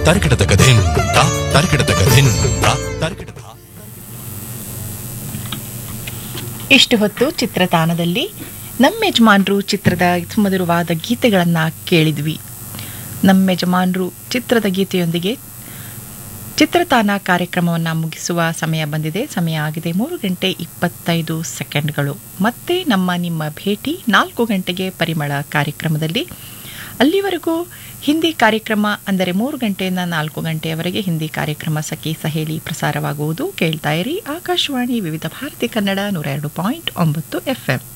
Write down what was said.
ತರಕಿಡದ ಕಥೆನ್ ತಾ ತರಕಿಡದ ಕಥೆನ್ ತಾ ತರಕಿಡದ ಇಷ್ಟು ಹೊತ್ತು ಚಿತ್ರತಾನದಲ್ಲಿ ನಮ್ಮ ಯಜಮಾನ್ರು ಚಿತ್ರದ ಸುಮಧುರವಾದ ಗೀತೆಗಳನ್ನು ಕೇಳಿದ್ವಿ ನಮ್ಮ ಯಜಮಾನ್ರು ಚಿತ್ರದ ಗೀತೆಯೊಂದಿಗೆ ಚಿತ್ರತಾನ ಕಾರ್ಯಕ್ರಮವನ್ನು ಮುಗಿಸುವ ಸಮಯ ಬಂದಿದೆ ಸಮಯ ಆಗಿದೆ ಮೂರು ಗಂಟೆ ಇಪ್ಪತ್ತೈದು ಸೆಕೆಂಡ್ಗಳು ಮತ್ತೆ ನಮ್ಮ ನಿಮ್ಮ ಭೇಟಿ ನಾಲ್ಕು ಗಂಟೆಗೆ ಪರಿಮಳ ಕಾರ್ಯಕ್ರಮದಲ್ಲಿ ಅಲ್ಲಿವರೆಗೂ ಹಿಂದಿ ಕಾರ್ಯಕ್ರಮ ಅಂದರೆ ಮೂರು ಗಂಟೆಯಿಂದ ನಾಲ್ಕು ಗಂಟೆಯವರೆಗೆ ಹಿಂದಿ ಕಾರ್ಯಕ್ರಮ ಸಖಿ ಸಹೇಳಿ ಪ್ರಸಾರವಾಗುವುದು ಕೇಳ್ತಾ ಇರಿ ಆಕಾಶವಾಣಿ ವಿವಿಧ ಭಾರತಿ ಕನ್ನಡ ನೂರ ಎರಡು ಪಾಯಿಂಟ್ ಒಂಬತ್ತು ಎಫ್ ಎಂ